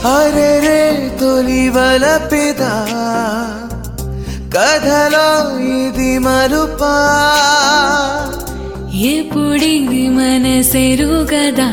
అరే రే తొలి వలపిద కథలో ఇది మలుపా ఎప్పుడిది మనసెరు కదా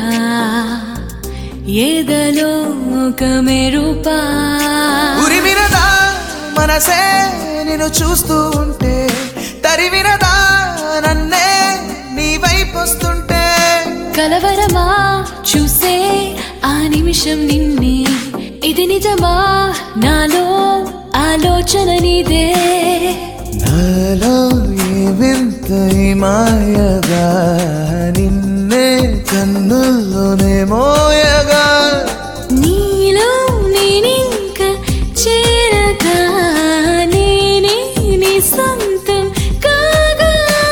ఏదలో ఒక మెరుపా ఉరిమినదా మనసే నిన్ను చూస్తూ ఉంటే తరివినదా నన్నే నీ వైపు వస్తుంటే కలవరమా చూసే ఆ నిమిషం నిన్నే ఇది నిజమా నాలో ఆలోచన నీదే నాలో ఏమింత ఈ మాయగా నిన్నే కన్నుల్లోనే మోయగా నీలో నేనింక చేరగా నేనే నీ సొంతం కాగా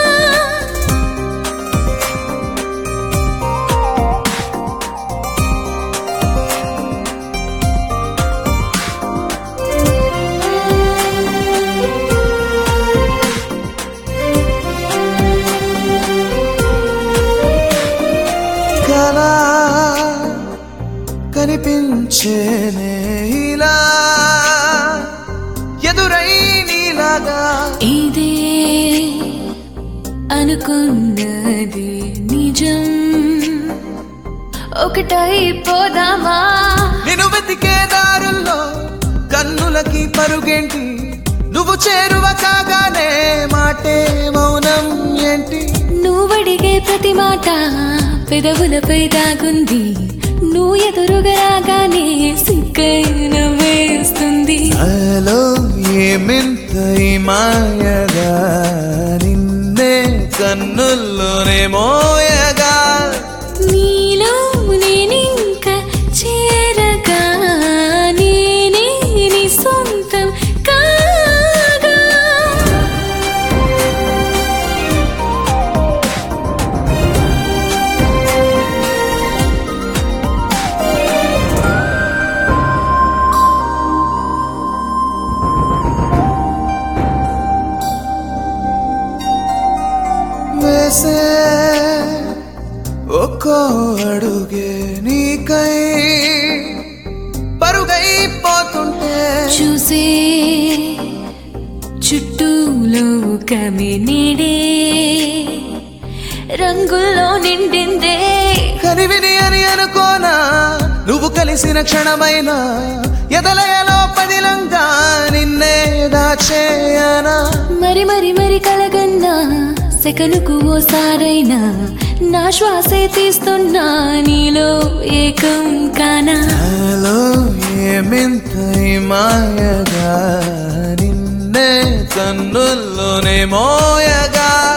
కలా కనిపించేనే ఇలా ఎదురై నీలాగా ఇదే అనుకున్నది నిజం ఒకటై పోదామా నేను వెతికే దారుల్లో కన్నులకి పరుగేంటి నువ్వు చేరువ కాగానే మాటే మౌనం ఏంటి నువ్వడిగే ప్రతి మాట పెదవులపై దాగుంది నువ్వు ఎదురుగా రాగానే సిక్కై నవ్వేస్తుంది నాలో ఏమింత ఈ మాయగా నిన్నే కన్నుల్లోనే మోయగా నీలో నేనింక చేరగా నేనే నీ సొంతం కాగా వేసే ఒక్కో అడుగే నీకై పరుగైపోతుంటే చూసే చుట్టూలో కమినిడే రంగుల్లో నిండిందే కనివిని అని అనుకోనా నువ్వు కలిసిన క్షణమైనా ఎదలయలో పదిలంగా నిన్నే దాచేయనా మరి మరి మరి కలగన్నా సెకనుకు ఓసారైనా నా శ్వాసే తీస్తున్నా నీలో ఏకం కానా నాలో ఏమింత ఈ మాయగా నిన్నే కన్నుల్లోనే మోయగా